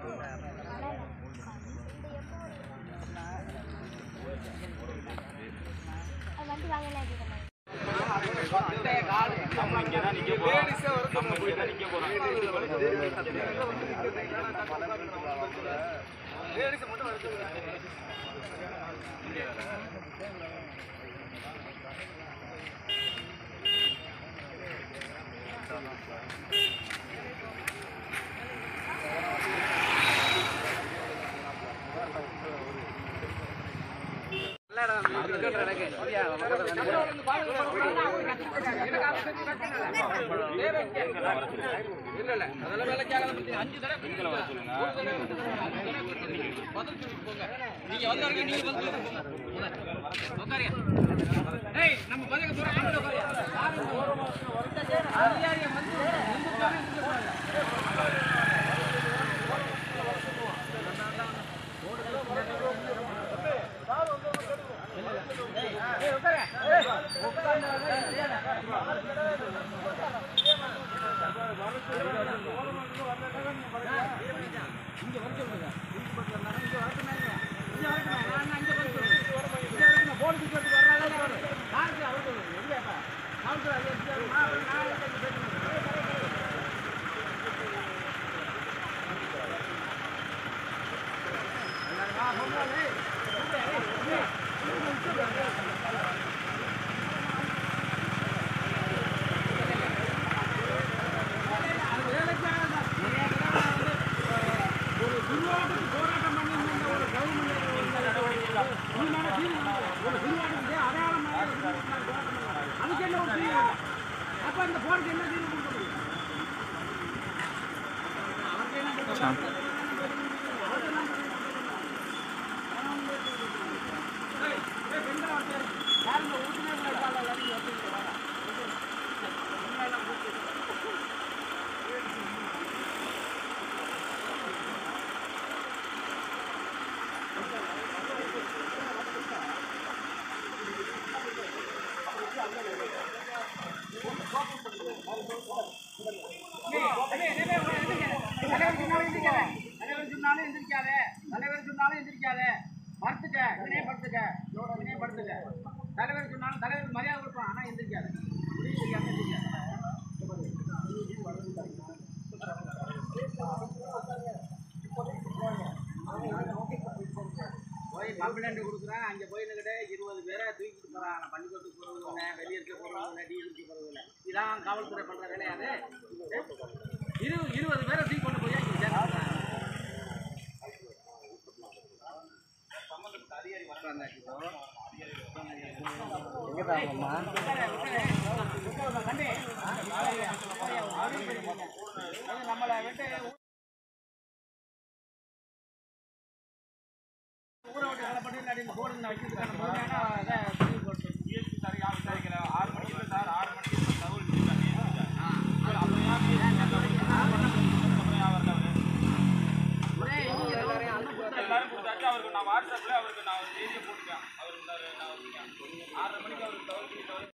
வண்டி வாங்கலாம் நம்ம இங்கே தான் நிற்க போகிறோம் நம்ம இங்கே தான் நிற்க போகிறோம் பெண்களை வர சொல்லுங்க தலைவர் சொன்னாலும் எந்திரிக்காத தலைவர் சொன்னாலும் எந்திரிக்காத தலைவர் சொன்னாலும் எந்திரிக்காத படுத்துக்க இவனே படுத்துக்க இவனே படுத்துக்க தலைவர் சொன்னாலும் தலைவர் மரியாதை கொடுப்பான் ஆனா எந்திரிக்காத முடிவு தெரியாம எந்திரிக்காத போய் கம்ப்ளைண்ட் கொடுக்குறேன் அங்கே போயின்னுக்கிட்டே இருபது பேரை தூக்கிட்டு போகிறாங்க பள்ளிக்கூடத்துக்கு போகிறவங்க வெளியே இருக்க போகிறவங்க டிஎஸ்க்கு போகிறவங்க இதான் காவல்துறை பண்ணுற கிடையாது இரு இருபது பேரை தூக்கி கொண்டு போய் இங்கே சேர்த்துறாங்க நம்மளை விட்டு ஊரை விட்டு வேலை பண்ணி இல்லாட்டி இந்த போர்டு நான் வச்சிருக்கேன் முழுமையான அதை பதிவு போட்டு ஜிஎஸ்டி சார் யார் விசாரிக்கல ஆறு மணிக்கு இல்லை சார் ஆறு மணிக்கு இப்போ தகவல் கொடுத்தாங்க அப்புறம் ஏன் அப்புறம் ஏன் வரல அவரு ஒரே இவங்க எல்லாரையும் அண்ணன் கொடுத்தாரு. எல்லாரும் கொடுத்தாச்சு அவருக்கு நான் வாட்ஸ்அப்பில் அவருக்கு நான் ஒரு செய்தியை போட்டுட்டேன் அவர் இருந்தாரு நான் வந்துட்டேன் ஆறரை மணிக்கு அவர்